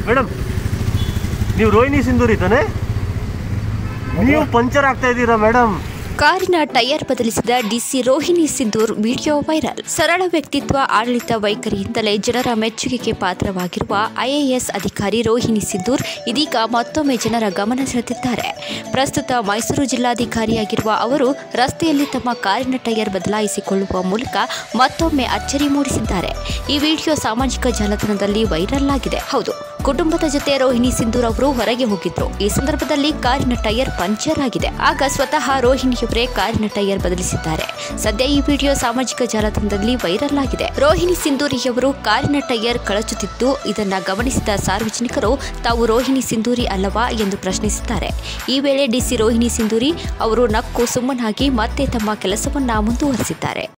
madam ನೀವು ರೋಹಿಣಿ ಸಿಂಧೂರಿ ತಾನೆ ನೀವು ಪಂಚರ್ ಆಗ್ತಾ ಇದ್ದೀರಾ ಮೇಡಮ್ ಕಾರಿನ ಟೈರ್ ಬದಲಿಸಿದ DC Rohini Sindhoor video viral ಸರಳ ವ್ಯಕ್ತಿತ್ವ ಆಡಳಿತ ವೈಖರಿಯಿಂದಲೇ ಜನರ ಮೆಚ್ಚುಗೆಗೆ ಪಾತ್ರವಾಗಿರುವ ಐಎಎಸ್ ಅಧಿಕಾರಿ ರೋಹಿಣಿ ಸಿಂಧೂರ್ ಇದೀಗ ಮತ್ತೊಮ್ಮೆ ಜನರ ಗಮನ ಸೆಳೆದಿದ್ದಾರೆ ಪ್ರಸ್ತುತ ಮೈಸೂರು ಜಿಲ್ಲಾಧಿಕಾರಿಯಾಗಿರುವ ಅವರು ರಸ್ತೆಯಲ್ಲಿ ತಮ್ಮ ಕಾರಿನ ಟೈರ್ ಬದಲಾಯಿಸಿಕೊಳ್ಳುವ ಮೂಲಕ ಮತ್ತೊಮ್ಮೆ ಅಚ್ಚರಿ ಮೂಡಿಸಿದ್ದಾರೆ ಈ ವಿಡಿಯೋ ಸಾಮಾಜಿಕ ಜಾಲತಾಣದಲ್ಲಿ ವೈರಲ್ ಆಗಿದೆ ಹೌದು ಕುಟುಂಬದ ಜೊತೆ ರೋಹಿಣಿ ಸಿಂಧೂರ್ ಅವರು ಹೊರಗೆ ಹೋಗಿದ್ರು ಈ ಸಂದರ್ಭದಲ್ಲಿ ಕಾರಿನ ಟೈರ್ ಪಂಚರ್ ಆಗಿದೆ ಆಗ ಸ್ವತಃ ರೋಹಿಣಿಯವರೇ ಕಾರಿನ ಟೈರ್ ಬದಲಿಸಿದ್ದಾರೆ ಸದ್ಯ ಈ ವಿಡಿಯೋ ಸಾಮಾಜಿಕ ಜಾಲತಾಣದಲ್ಲಿ ವೈರಲ್ ಆಗಿದೆ ರೋಹಿಣಿ ಸಿಂಧೂರಿಯವರು ಕಾರಿನ ಟೈರ್ ಕಳಚುತ್ತಿದ್ದು ಇದನ್ನ ಗಮನಿಸಿದ ಸಾರ್ವಜನಿಕರು ತಾವು ರೋಹಿಣಿ ಸಿಂಧೂರಿ ಅಲ್ಲವಾ ಎಂದು ಪ್ರಶ್ನಿಸಿದ್ದಾರೆ ಈ ವೇಳೆ ಡಿಸಿ ರೋಹಿಣಿ ಸಿಂಧೂರಿ ಅವರು ನಕ್ಕು ಸುಮ್ಮನಾಗಿ ಮತ್ತೆ ತಮ್ಮ ಕೆಲಸವನ್ನ ಮುಂದುವರೆಸಿದ್ದಾರೆ